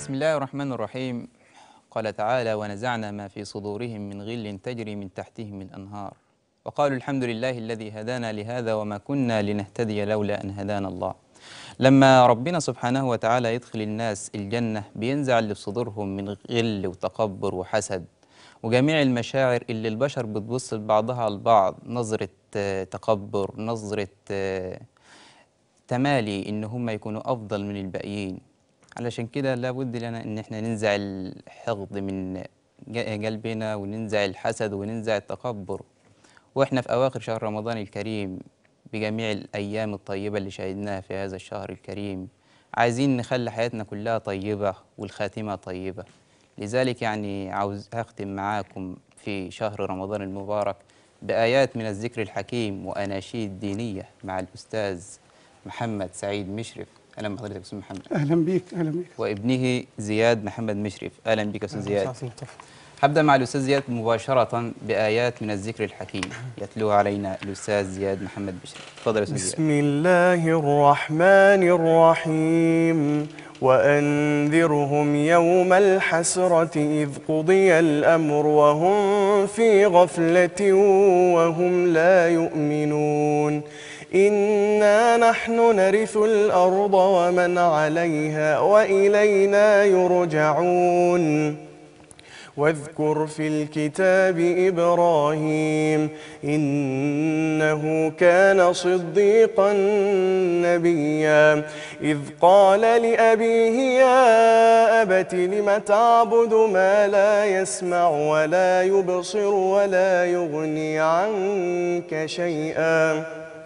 بسم الله الرحمن الرحيم قال تعالى ونزعنا ما في صدورهم من غل تجري من تحتهم الأنهار وقالوا الحمد لله الذي هدانا لهذا وما كنا لنهتدي لولا أن هدانا الله لما ربنا سبحانه وتعالى يدخل الناس الجنة بينزع اللي في صدورهم من غل وتكبر وحسد وجميع المشاعر اللي البشر بتبص لبعضها البعض نظرة آه، تكبر نظرة آه، تمالي ان هم يكونوا افضل من الباقيين علشان كده لابد لنا ان احنا ننزع الحقد من ج- قلبنا وننزع الحسد وننزع التكبر واحنا في اواخر شهر رمضان الكريم بجميع الايام الطيبه اللي شهدناها في هذا الشهر الكريم عايزين نخلي حياتنا كلها طيبه والخاتمه طيبه لذلك يعني عاوز اختم معاكم في شهر رمضان المبارك بايات من الذكر الحكيم واناشيد دينيه مع الاستاذ محمد سعيد مشرف اهلا بحضرتك استاذ محمد اهلا بيك اهلا بيك وابنه زياد محمد مشرف اهلا بك استاذ زياد أستاذ مصطفى. هبدا مع الاستاذ زياد مباشره بايات من الذكر الحكيم يتلوها علينا الاستاذ زياد محمد مشرف تفضل يا استاذ زياد بسم الله الرحمن الرحيم وأنذرهم يوم الحسرة إذ قضي الأمر وهم في غفلة وهم لا يؤمنون إنا نحن نرث الأرض ومن عليها وإلينا يرجعون واذكر في الكتاب إبراهيم إنه كان صديقا نبيا إذ قال لأبيه يا أبت لم تعبد ما لا يسمع ولا يبصر ولا يغني عنك شيئا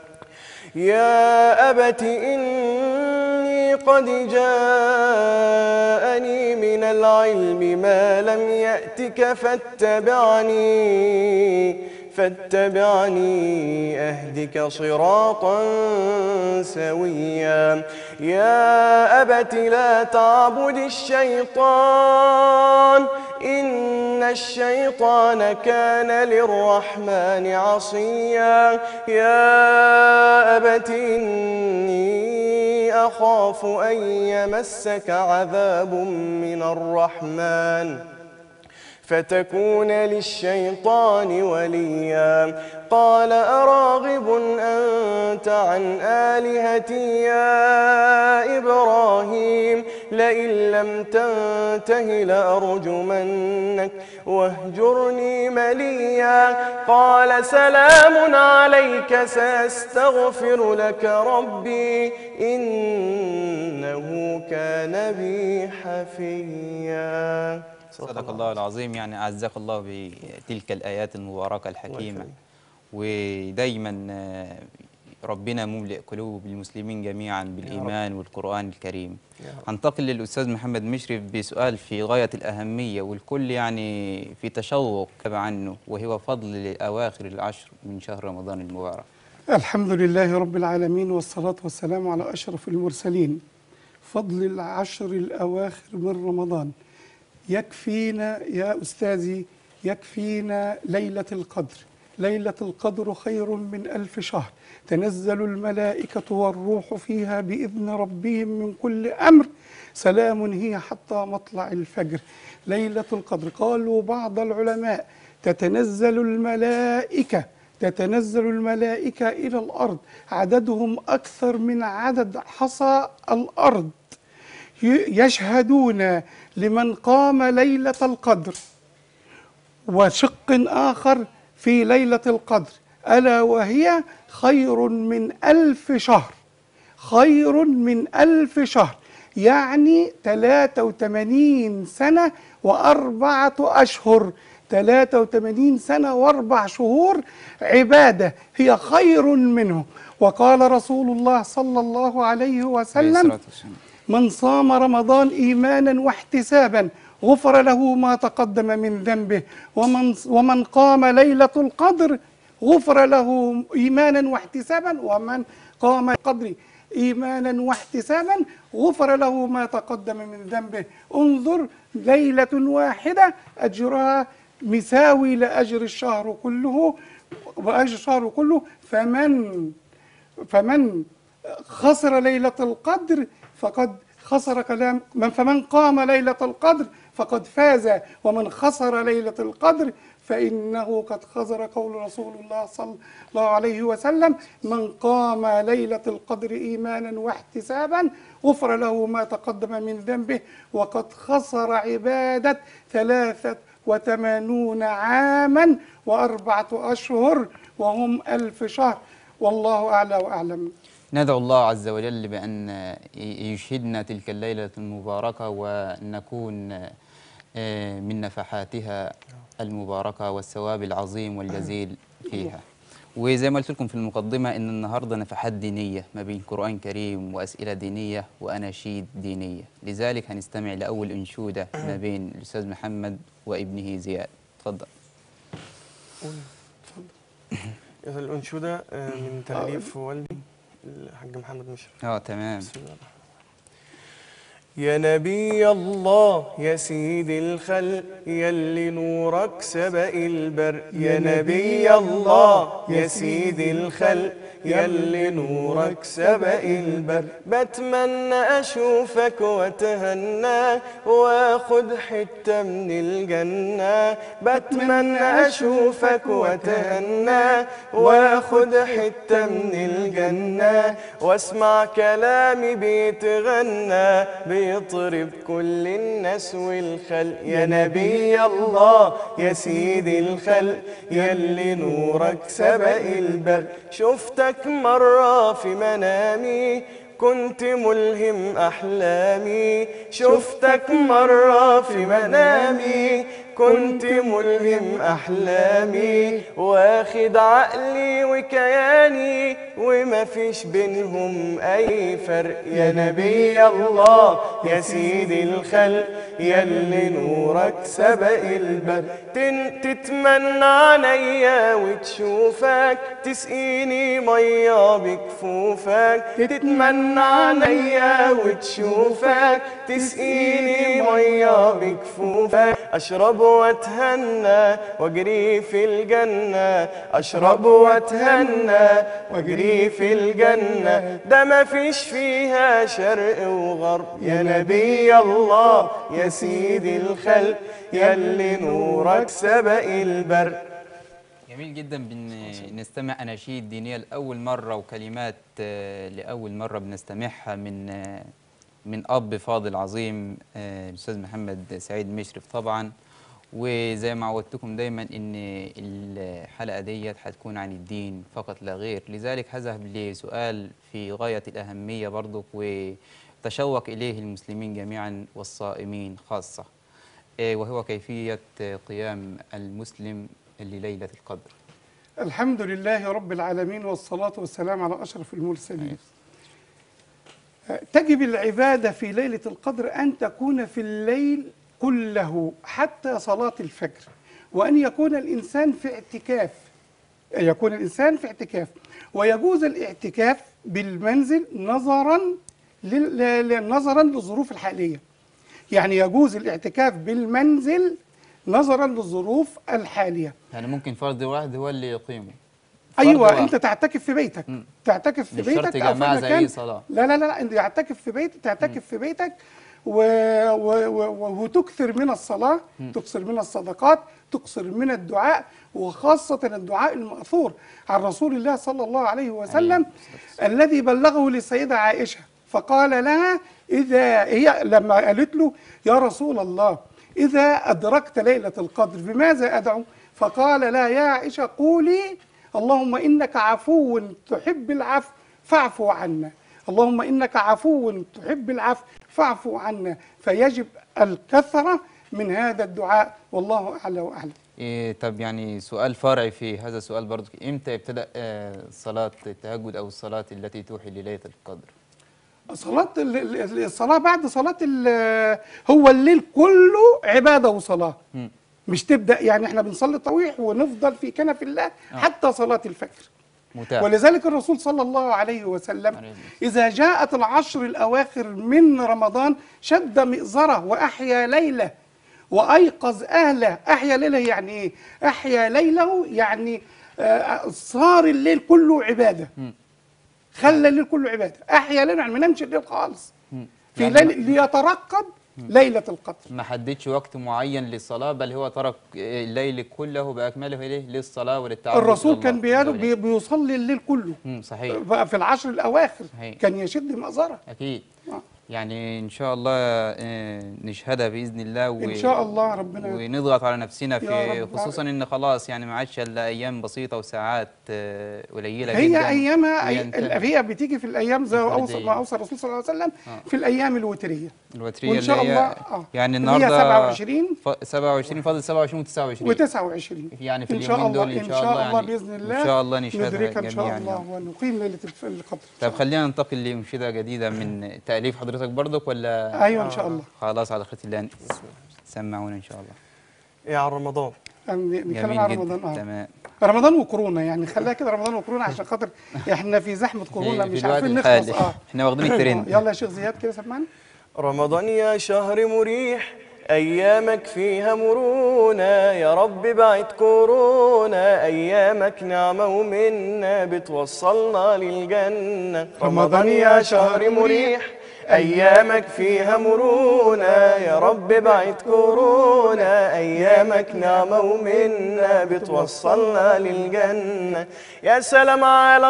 يا أبت إني قد جاءني من العلم ما لم يأتك فاتبعني فاتبعني أهدك صراطا سويا يا أبت لا تعبد الشيطان إن الشيطان كان للرحمن عصيا يا أبت إني أخاف أن يمسك عذاب من الرحمن فتكون للشيطان وليا قال أراغب أنت عن آلهتي يا إبراهيم لئن لم تنته لأرجمنك واهجرني مليا قال سلام عليك سأستغفر لك ربي إنه كان بي حفيا صدق الله العظيم يعني أعزك الله بتلك الآيات المباركة الحكيمة ودايما آه، ربنا مملئ قلوب المسلمين جميعا بالإيمان والقرآن الكريم هنتقل للأستاذ محمد مشرف بسؤال في غاية الأهمية والكل يعني في تشوق عنه وهو فضل أواخر العشر من شهر رمضان المبارك الحمد لله رب العالمين والصلاة والسلام على أشرف المرسلين فضل العشر الأواخر من رمضان يكفينا يا أستاذي يكفينا ليلة القدر ليلة القدر خير من ألف شهر تنزل الملائكة والروح فيها بإذن ربهم من كل أمر سلام هي حتى مطلع الفجر ليلة القدر قالوا بعض العلماء تتنزل الملائكة تتنزل الملائكة إلى الأرض عددهم أكثر من عدد حصى الأرض ي- يشهدون لمن قام ليلة القدر وشق آخر في ليلة القدر ألا وهي خير من ألف شهر خير من ألف شهر يعني 83 سنة وأربعة أشهر 83 سنة وأربع شهور عبادة هي خير منه وقال رسول الله صلى الله عليه عليه وسلم الصلاة والسلام. من صام رمضان ايمانا واحتسابا غفر له ما تقدم من ذنبه ومن ومن قام ليله القدر غفر له ايمانا واحتسابا ومن قام القدر ايمانا واحتسابا غفر له ما تقدم من ذنبه انظر ليله واحده اجرها مساوي لاجر الشهر كله واجر الشهر كله فمن فمن خسر ليلة القدر فقد خسر كلام من فمن قام ليلة القدر فقد فاز ومن خسر ليلة القدر فإنه قد خسر قول رسول الله صلى الله عليه وسلم من قام ليلة القدر إيمانا واحتسابا غفر له ما تقدم من ذنبه وقد خسر عبادة ثلاثة وثمانون عاما وأربعة أشهر وهم ألف شهر والله أعلى وأعلم ندعو الله عز وجل بأن يشهدنا تلك الليلة المباركة ونكون آه، من نفحاتها المباركة والثواب العظيم والجزيل فيها وزي ما قلت لكم في المقدمة إن النهاردة نفحات دينية ما بين قرآن كريم وأسئلة دينية وأناشيد دينية لذلك هنستمع لأول أنشودة ما بين الأستاذ محمد وابنه زياد تفضل الأنشودة آه، من تأليف والدي الحاج محمد مشرف اه تمام بسم الله الرحمن يا نبي الله يا سيد الخلق يلي نورك سبق البر يا نبي الله يا سيد الخلق يلي نورك سبق البر بتمنى اشوفك واتهنى واخد حته من الجنه بتمنى اشوفك واتهنى واخد حته من الجنه واسمع كلامي بيتغنى بيطرب كل الناس والخلق يا نبي الله يا سيدي الخلق يلي نورك سبق البر شفتك مرة في منامي كنت ملهم أحلامي شفتك مرة في منامي كنت ملهم أحلامي واخد عقلي وكياني وما فيش بينهم أي فرق يا نبي الله يا سيدي الخلق يلي نورك سبق البر تن تتمنى عليا وتشوفك تسقيني مية بكفوفك تتمنى عليا وتشوفك تسقيني مية بكفوفك أشرب واتهنى واجري في الجنة أشرب واتهنى واجري في الجنة ده ما فيش فيها شرق وغرب يا نبي الله يا سيدي الخلق يلي نورك سبق البر جميل جدا بنستمع اناشيد دينيه لاول مره وكلمات آه، لاول مره بنستمعها من آه، من اب فاضل عظيم آه، الاستاذ محمد سعيد مشرف طبعا وزي ما عودتكم دايما ان الحلقه ديت هتكون عن الدين فقط لا غير لذلك هذهب لسؤال في غايه الاهميه برضك وتشوق اليه المسلمين جميعا والصائمين خاصه آه، وهو كيفيه آه، قيام المسلم لليله القدر الحمد لله رب العالمين والصلاة والسلام على أشرف المرسلين تجب العبادة في ليلة القدر أن تكون في الليل كله حتى صلاة الفجر وأن يكون الإنسان في اعتكاف يكون الإنسان في اعتكاف ويجوز الاعتكاف بالمنزل نظرا لل- ل- نظرا للظروف الحالية يعني يجوز الاعتكاف بالمنزل نظرا للظروف الحالية يعني ممكن فرد واحد هو اللي يقيمه فرد ايوه واحد. انت تعتكف في بيتك مم. تعتكف في مش شرط بيتك او في جماعة زي مكان أي صلاة. لا لا لا لا انت تعتكف في بيتك تعتكف في بيتك و... و... و... وتكثر من الصلاه تكثر من الصدقات تكثر من الدعاء وخاصه الدعاء الماثور عن رسول الله صلى الله عليه وسلم الذي بلغه للسيده عائشه فقال لها اذا هي لما قالت له يا رسول الله اذا ادركت ليله القدر بماذا ادعو فقال لا يا عائشه قولي اللهم انك عفو تحب العفو فاعف عنا اللهم انك عفو تحب العفو فاعف عنا فيجب الكثره من هذا الدعاء والله اعلى واعلم إيه طب يعني سؤال فرعي في هذا السؤال برضو امتى ابتدأ آه، صلاة التهجد او الصلاة التي توحي لليلة القدر؟ صلاة ال- ال- الصلاة بعد صلاة ال- هو الليل كله عبادة وصلاة مم. مش تبدأ يعني احنا بنصلي التراويح ونفضل في كنف الله حتى صلاة الفجر متاح ولذلك الرسول صلى الله عليه وسلم عليه إذا جاءت العشر الأواخر من رمضان شد مئزره وأحيا ليله وأيقظ أهله أحيا ليله يعني إيه؟ أحيا ليله يعني آه، صار الليل كله عبادة مم. خلى الليل كله عبادة أحيا ليله يعني ما نامش الليل خالص في يعني ليل ليترقب ليله القدر ما حددش وقت معين للصلاة بل هو ترك الليل كله بأكمله إليه للصلاة وللتعبد الرسول إلى كان الله بياله عز وجل. بي- بيصلي الليل كله مم، صحيح بقى في العشر الاواخر صحيح. كان يشد مأزره أكيد آه. يعني إن شاء الله آه، نشهدها بإذن الله و... ان شاء الله ربنا ونضغط على نفسنا يا في رب. خصوصا ان خلاص يعني ما عادش الا ايام بسيطه وساعات آه، قليله هي جدا ايامها أي... وينتهي. هي بتيجي في الايام زي ما الفردية. اوصى ما اوصى الرسول صلى الله عليه وسلم آه. في الايام الوتريه الوتريه وان شاء اللي هي الله اه يعني اللي هي النهارده 27 ف- 27 فاضل 27 و29 و29 يعني في ان شاء اليومين الله دول ان شاء الله يعني باذن الله ان شاء الله نشهدها ندركها ان شاء جميعا الله يعني. ونقيم ليله الف- القدر طب خلينا ننتقل لمنشده جديده من تاليف حضرتك برضك ولا ايوه ان شاء الله خلاص على خير الله سمعونا ان شاء الله ايه عن رمضان يعني نتكلم جميل عن جدا رمضان اه تمام رمضان وكورونا يعني خليها كده رمضان وكورونا عشان خاطر احنا في زحمه كورونا في- في مش الوقت عارفين الحالي. نخلص اه احنا واخدين الترند يلا يا شيخ زياد كده سمعنا رمضان يا شهر مريح أيامك فيها مرونة يا رب بعد كورونا أيامك نعمة ومنة بتوصلنا للجنة رمضان يا شهر مريح أيامك فيها مرونة يا رب بعد كورونا أيامك نعمة ومنة بتوصلنا للجنة يا سلام على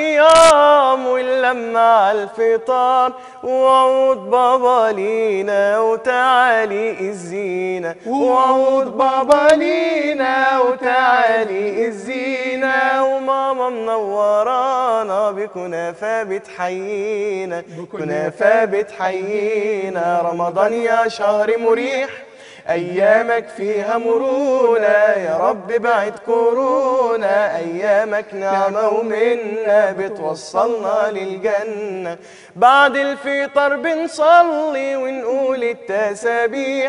الصيام واللمة على الفطار وعود بابا لينا وتعالي الزينة وعود بابا لينا وتعالي الزينة وماما منورانا بكنافة بتحيينا بكنافة بتحيينا رمضان يا شهر مريح أيامك فيها مرونة يا رب بعد كورونا أيامك نعمة ومنة بتوصلنا للجنة بعد الفطر بنصلي ونقول التسابيح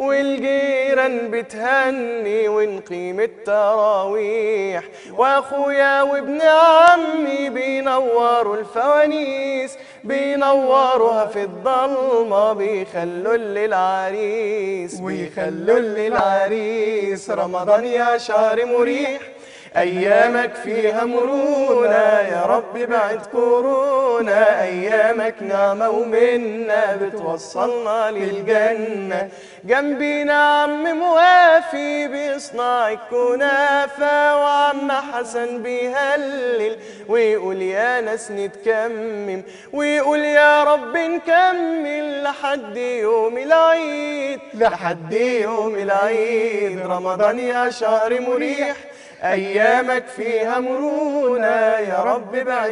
والجيران بتهني ونقيم التراويح واخويا وابن عمي بينوروا الفوانيس بينوروها في الضلمة بيخلوا للعريس بيخلوا للعريس رمضان يا شهر مريح أيامك فيها مرونة يا رب بعد كورونا أيامك نعمة ومنة بتوصلنا للجنة جنبينا عم موافي بيصنع الكنافة وعم حسن بيهلل ويقول يا ناس نتكمم ويقول يا رب نكمل لحد يوم العيد لحد يوم العيد رمضان يا شهر مريح أيامك فيها مرونة يا رب بعد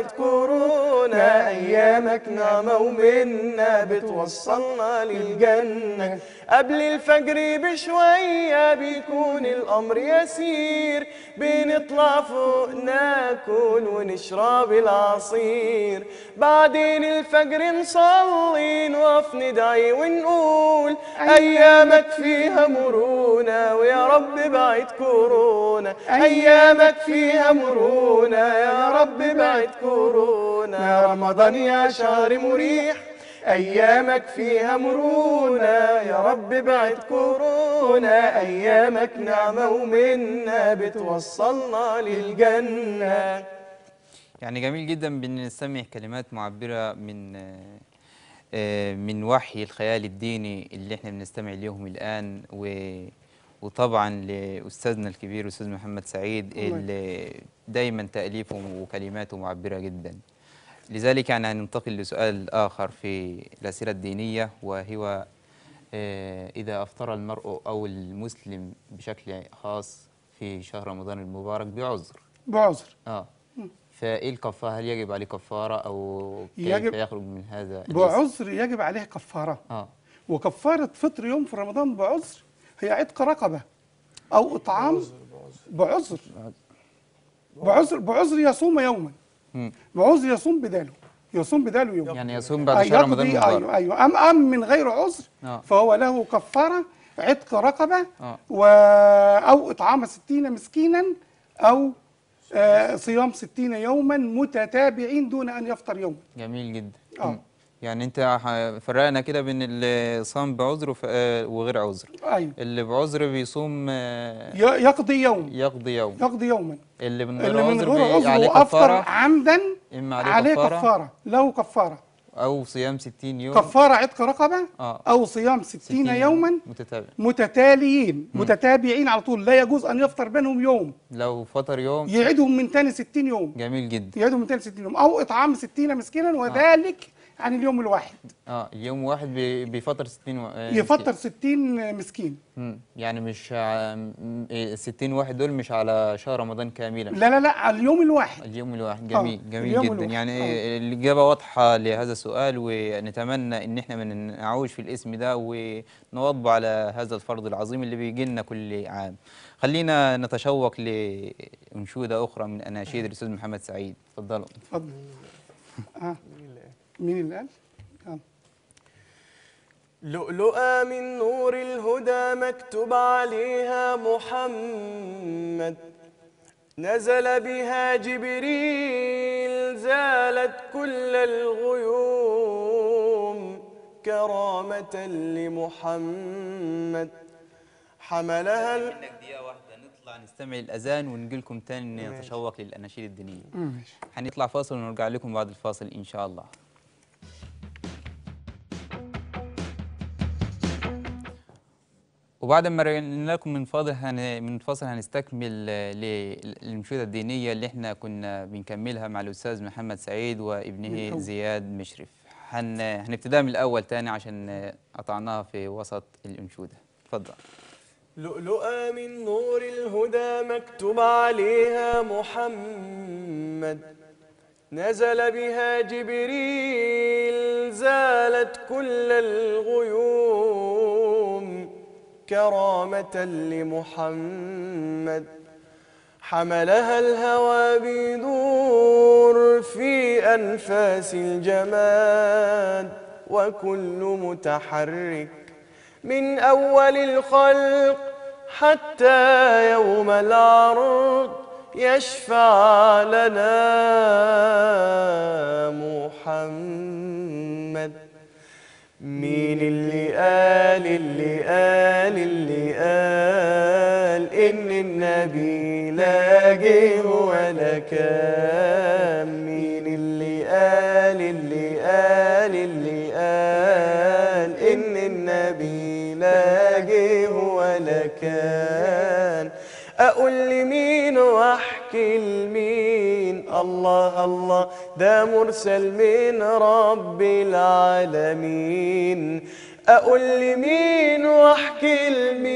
كورونا أيامك نعمة ومنة بتوصلنا للجنة قبل الفجر بشوية بيكون الأمر يسير بنطلع فوق ناكل ونشرب العصير بعدين الفجر نصلي نقف ندعي ونقول أيامك فيها مرونة ويا رب بعد كورونا أيامك فيها مرونة يا رب بعد كورونا يا رمضان يا شهر مريح أيامك فيها مرونة يا رب بعد كورونا أيامك نعمة ومنة بتوصلنا للجنة يعني جميل جدا بنستمع كلمات معبرة من آه، آه، من وحي الخيال الديني اللي احنا بنستمع ليهم الآن و وطبعا لأستاذنا الكبير أستاذ محمد سعيد الله اللي دايما تأليفه وكلماته معبرة جدا لذلك يعني هننتقل لسؤال آخر في الأسئلة الدينية وهو آه، إذا أفطر المرء أو المسلم بشكل خاص في شهر رمضان المبارك بعذر بعذر اه فايه الكفاره هل يجب عليه كفاره او كيف يجب- يخرج من هذا الاسم؟ بعذر يجب عليه كفاره اه وكفاره فطر يوم في رمضان بعذر هي عتق رقبه او اطعام بعذر بعذر بعذر يصوم يوما مم. بعذر يصوم بداله يصوم بداله يوم يعني يصوم بعد أي شهر رمضان يقضي المبارك ايوه ايوه ام ام من غير عذر آه. فهو له كفاره عتق رقبه آه. و او اطعام ستين مسكينا او آه صيام ستين يوما متتابعين دون ان يفطر يوما جميل جدا آه. مم. يعني انت ح- فرقنا كده بين اللي صام بعذر وف- آه، وغير عذر ايوه اللي بعذر بيصوم آه، ي- يقضي يوم يقضي يوم يقضي يوما اللي من غير اللي من عذر غير بي- عذر عليه وافطر كفاره عمدا اما عليه, عليه كفاره كفاره له كفاره او صيام 60 يوم كفاره عتق رقبه اه او صيام 60 يوما متتابع متتاليين متتابعين على طول لا يجوز ان يفطر بينهم يوم لو فطر يوم يعيدهم من تاني 60 يوم جميل جدا يعيدهم من تاني 60 يوم او اطعام 60 مسكينا وذلك عن اليوم الواحد اه يوم واحد بي- بيفطر 60 و... آه، يفطر 60 مسكين مم. يعني مش ع- م- إيه، 60 واحد دول مش على شهر رمضان كاملا لا لا لا على اليوم الواحد اليوم الواحد آه، جميل جميل اليوم جدا الواحد. يعني آه. الإجابة واضحة لهذا السؤال ونتمنى إن إحنا ما نعوش في الاسم ده ونواظب على هذا الفرض العظيم اللي بيجي لنا كل عام خلينا نتشوق لأنشودة أخرى من أناشيد الأستاذ محمد سعيد اتفضلوا اتفضل اه مين اللي قال؟ آه. لؤلؤة من نور الهدى مكتوب عليها محمد نزل بها جبريل زالت كل الغيوم كرامة لمحمد حملها ال- منك دقيقة واحدة نطلع نستمع الأذان ونجي لكم تاني نتشوق للأناشيد الدينية ماشي هنطلع فاصل ونرجع لكم بعد الفاصل إن شاء الله وبعد ما رجعنا لكم من فاضل هن... من فاصل هنستكمل آه، للمنشودة الدينية اللي احنا كنا بنكملها مع الأستاذ محمد سعيد وابنه بالأول. زياد مشرف هن... هنبتديها من الأول تاني عشان آه، قطعناها في وسط الأنشودة اتفضل لؤلؤة من نور الهدى مكتوب عليها محمد نزل بها جبريل زالت كل الغيوم كرامة لمحمد حملها الهوى بدور في أنفاس الجماد وكل متحرك من أول الخلق حتى يوم العرض يشفع لنا محمد مين اللي قال اللي قال اللي قال إن النبي لا جه ولا كان مين اللي قال اللي قال اللي قال إن النبي لا جه ولا كان أقول لمين وأحكي لمين الله الله ده مرسل من رب العالمين أقول لمين وأحكي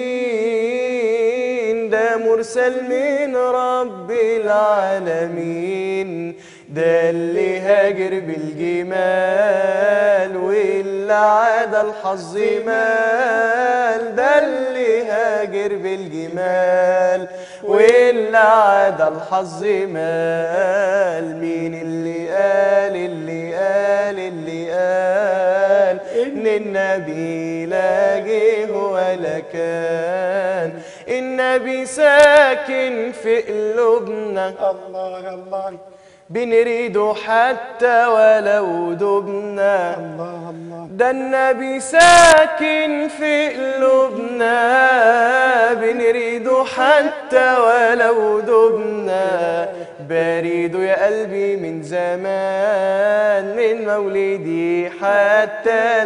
لمين ده مرسل من رب العالمين ده اللي هاجر بالجمال واللي عاد الحظ مال ده اللي هاجر بالجمال واللي عاد الحظ مال مين اللي قال اللي قال اللي قال ان النبي لا جه ولا كان النبي ساكن في قلوبنا الله الله بنريده حتى ولو دبنا الله الله ده النبي ساكن في قلوبنا بنريده حتى ولو دبنا بريده يا قلبي من زمان من مولدي حتى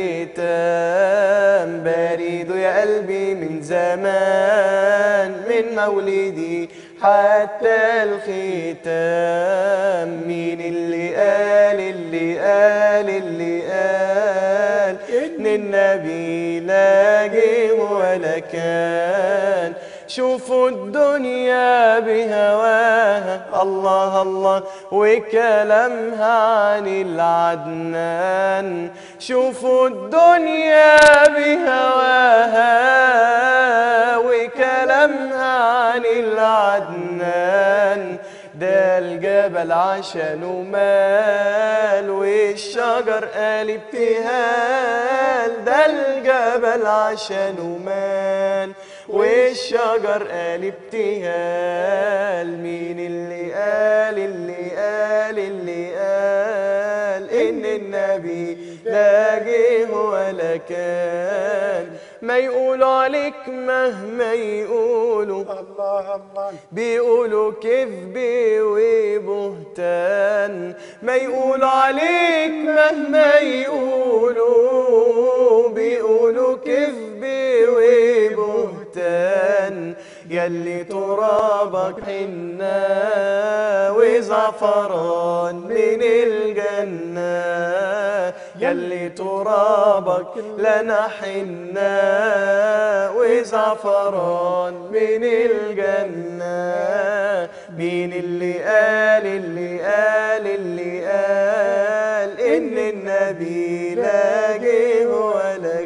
الختام بريده يا قلبي من زمان من مولدي حتى الختام مين اللي قال اللي قال اللي قال ان النبي لا جه ولا كان شوفوا الدنيا بهواها الله الله وكلامها عن العدنان شوفوا الدنيا بهواها وكلامها عن العدنان ده الجبل عشانه مال والشجر قال ابتهال ده الجبل عشانه مال والشجر قال ابتهال مين اللي قال اللي قال اللي قال ان النبي لا جه ولا كان ما يقولوا عليك مهما يقولوا الله الله بيقولوا كذب وبهتان ما يقولوا عليك مهما يقولوا بيقولوا كذب وبهتان يلي ترابك حنا وزعفران من الجنة يلي ترابك لنا حنا وزعفران من الجنة مين اللي قال اللي قال اللي قال إن النبي لا جه ولا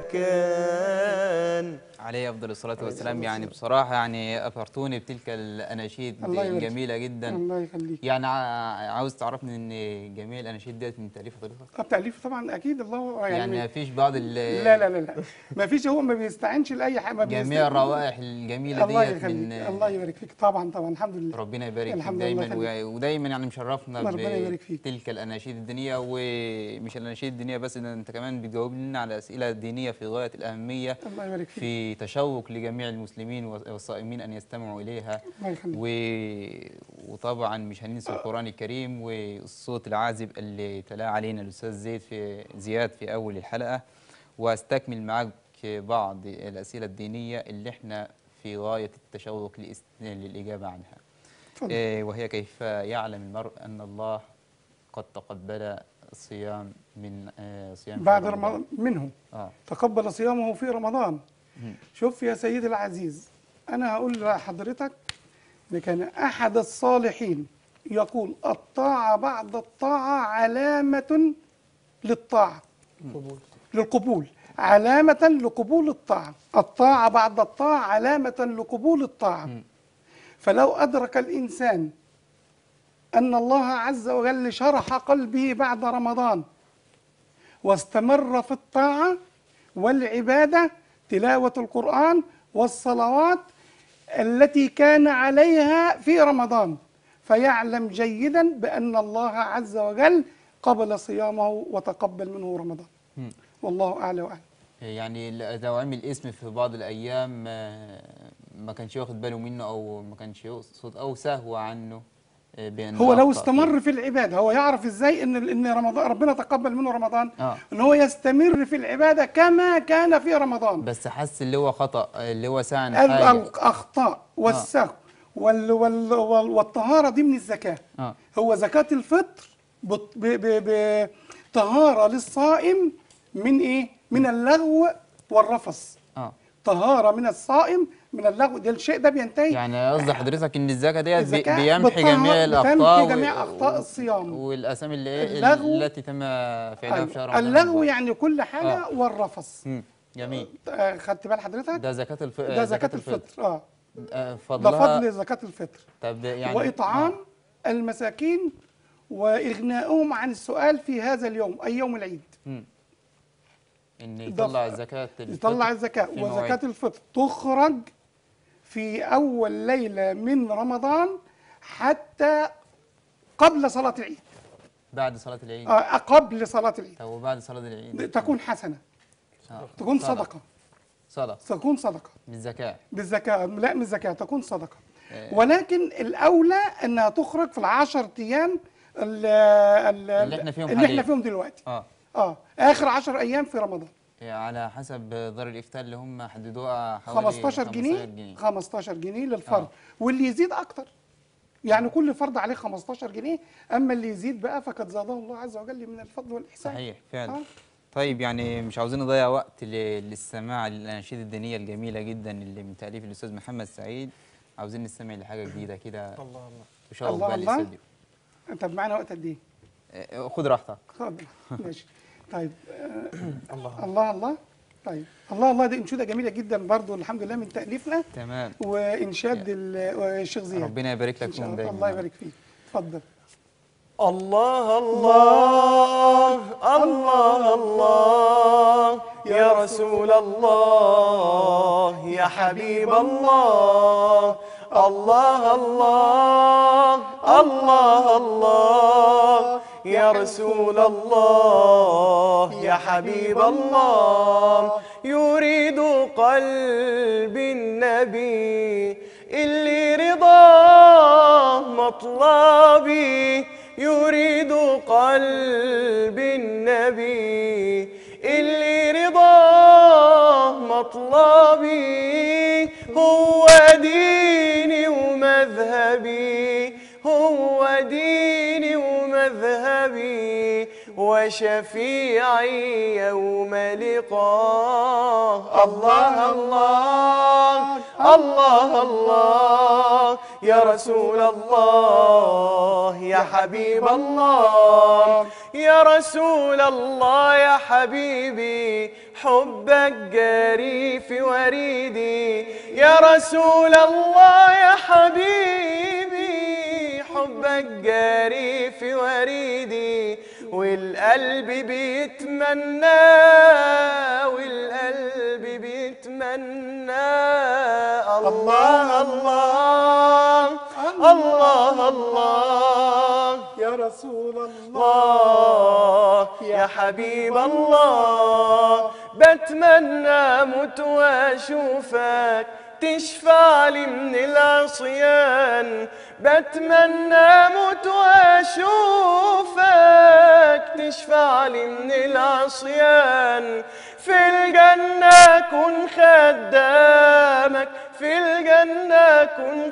كان عليه افضل الصلاه والسلام يعني بصراحه يعني اثرتوني بتلك الاناشيد الله يبارك. الجميله جدا الله يخليك يعني ع- عاوز تعرفني ان جميع الاناشيد ديت من تاليف حضرتك طب تأليف طبعا أكيد الله يعني يعني ما فيش بعض ال لا لا لا لا ما فيش هو ما بيستعنش لأي حاجة ما جميع بيست- الروائح الجميله الله ديت يخليك من الله يبارك فيك طبعا طبعا الحمد لله ربنا يبارك فيك الحمد لله دايما يخليك. و- ودايما يعني مشرفنا ربنا يبارك فيك. بتلك الاناشيد الدينيه ومش الاناشيد الدينيه بس ده انت كمان بتجاوب لنا على اسئله دينيه في غايه الاهميه الله يبارك فيك في تشوق لجميع المسلمين والصائمين ان يستمعوا اليها الله يخليك و... وطبعا مش هننسى القران الكريم والصوت العازب اللي تلا علينا الاستاذ زيد في زياد في اول الحلقه واستكمل معاك بعض الاسئله الدينيه اللي احنا في غايه التشوق لإس- للاجابه عنها اتفضل. إيه، وهي كيف يعلم المرء ان الله قد تقبل الصيام من آه، صيام شهر بعد رمضان منه اه تقبل صيامه في رمضان مم. شوف يا سيدي العزيز أنا هقول لحضرتك إن كان أحد الصالحين يقول الطاعة بعد الطاعة علامة للطاعة قبول للقبول علامة لقبول الطاعة الطاعة بعد الطاعة علامة لقبول الطاعة مم. فلو أدرك الإنسان أن الله عز وجل شرح قلبه بعد رمضان واستمر في الطاعة والعبادة تلاوة القرآن والصلوات التي كان عليها في رمضان فيعلم جيدا بأن الله عز وجل قبل صيامه وتقبل منه رمضان مم. والله أعلى وأعلم يعني ل- لو عمل اسم في بعض الايام آه، ما كانش واخد باله منه او ما كانش يقصد او سهو عنه آه، بأنه هو لو أخطأ استمر في العباده هو يعرف ازاي ان ان رمضان ربنا تقبل منه رمضان آه. ان هو يستمر في العباده كما كان في رمضان بس حس اللي هو خطأ آه، اللي هو سعى عن ال- حاجة الاخطاء والسهو وال وال وال والطهاره دي من الزكاه اه هو زكاه الفطر بط- ب- ب- ب- طهاره للصائم من ايه من اللغو والرفث اه طهاره من الصائم من اللغو ده الشيء ده بينتهي يعني قصد حضرتك ان الزكاة ديت بي- الزكاة بيمحي بتطهر- جميع بتمحي الاخطاء جميع و- أخطاء و- الصيام. والاسامي اللي إيه اللغو- التي تم فعلها في شهر أيوة. رمضان اللغو يعني كل حاجه آه. والرفث مم. جميل آه، خدت بال حضرتك ده زكاة الف... آه، ده زكاة الفطر اه آه، ده فضلها فضل زكاة الفطر طب يعني وإطعام آه. المساكين وإغناؤهم عن السؤال في هذا اليوم أي يوم العيد مم. ان ده يطلع ف- زكاة الفطر يطلع الزكاة في وزكاة مواعيد. الفطر تخرج في أول ليلة من رمضان حتى قبل صلاة العيد بعد صلاة العيد آه قبل صلاة العيد طب وبعد صلاة العيد تكون حسنة آه. تكون صدقة. صدقة صدقة تكون صدقة بالزكاة بالزكاة لا من الزكاة تكون صدقة آه. ولكن الأولى أنها تخرج في العشر أيام ال- ال- اللي إحنا فيهم اللي حاليا. احنا فيهم دلوقتي اه اه آخر عشر أيام في رمضان على حسب دار الافتاء اللي هم حددوها حوالي 15 جنيه جنيه 15 جنيه للفرد آه. واللي يزيد أكتر يعني كل فرد عليه 15 جنيه أما اللي يزيد بقى فقد زاده الله عز وجل من الفضل والإحسان صحيح فعلا آه. طيب يعني مش عاوزين نضيع وقت ل- للسماع للاناشيد الدينيه الجميله جدا اللي من تاليف الاستاذ محمد سعيد عاوزين نستمع لحاجه جديده كده الله الله تشوق الله بقى الله. الاستوديو أنت معانا وقت قد إيه؟ آه، خد راحتك اتفضل ماشي طيب آه، الله الله الله طيب الله الله دي انشوده جميله جدا برضو الحمد لله من تاليفنا تمام وانشاد ال- الشيخ زياد ربنا يبارك إن لك شاء فيهم الله دايما الله يبارك فيك اتفضل الله الله الله الله يا رسول الله يا حبيب الله الله الله الله الله يا رسول الله يا حبيب الله يريد قلب النبي اللي رضاه مطلبي يريد قلب النبي اللي رضاه مطلبي هو ديني ومذهبي هو ديني ومذهبي وشفيعي يوم لقاه الله الله الله الله يا رسول الله يا حبيب الله يا رسول الله يا حبيبي حبك جاري في وريدي يا رسول الله يا حبيبي حبك جاري في وريدي والقلب بيتمنى والقلب بيتمنى الله الله الله الله يا رسول الله الله يا حبيب الله بتمنى موت واشوفك تشفع لي من العصيان بتمنى موت واشوفك تشفع لي من العصيان في الجنة كن خدامك في الجنة كن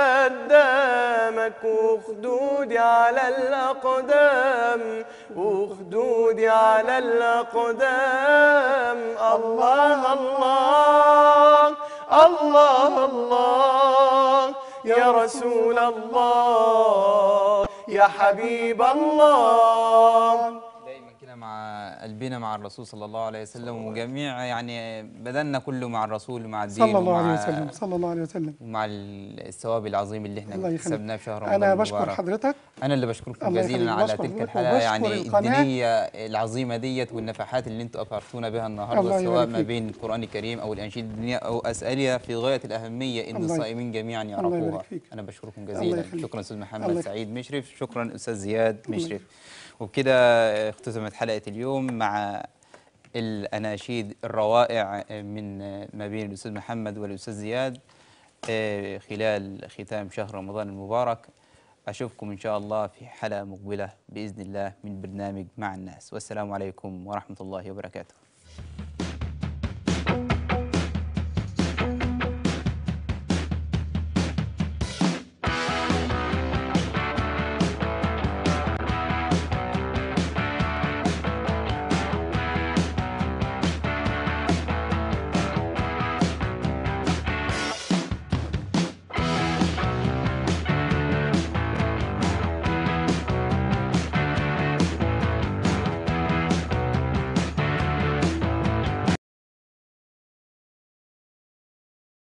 خدامك وخدودي على الأقدام وخدودي على الأقدام الله الله الله الله يا رسول الله يا حبيب الله دايما كده مع قلبنا مع الرسول صلى الله عليه وسلم وجميع يعني بدننا كله مع الرسول ومع الدين صلى الله عليه ومع- وسلم صلى الله عليه وسلم ومع الثواب العظيم اللي احنا الله يخليك. اكتسبناه في شهر رمضان انا بشكر المبارك. حضرتك انا اللي بشكركم الله جزيلا يخليك. على بشكر تلك حضرتك الحلقه وبشكر يعني القناة. الدينيه العظيمه ديت والنفحات اللي انتم اثرتونا بها النهارده الله سواء يبارك ما فيك. بين القران الكريم او الانشيد الدينيه او اسئله في غايه الاهميه ان الله ي- الصائمين جميعا الله يعرفوها يبارك فيك. انا بشكركم الله جزيلا يخليك. شكرا استاذ الله محمد يخليك. سعيد مشرف شكرا استاذ زياد الله مشرف وبكده اختتمت حلقه اليوم مع الاناشيد الروائع من ما بين الاستاذ محمد والاستاذ زياد آه، خلال ختام شهر رمضان المبارك أشوفكم إن شاء الله في حلقة مقبلة بإذن الله من برنامج مع الناس والسلام عليكم ورحمة الله وبركاته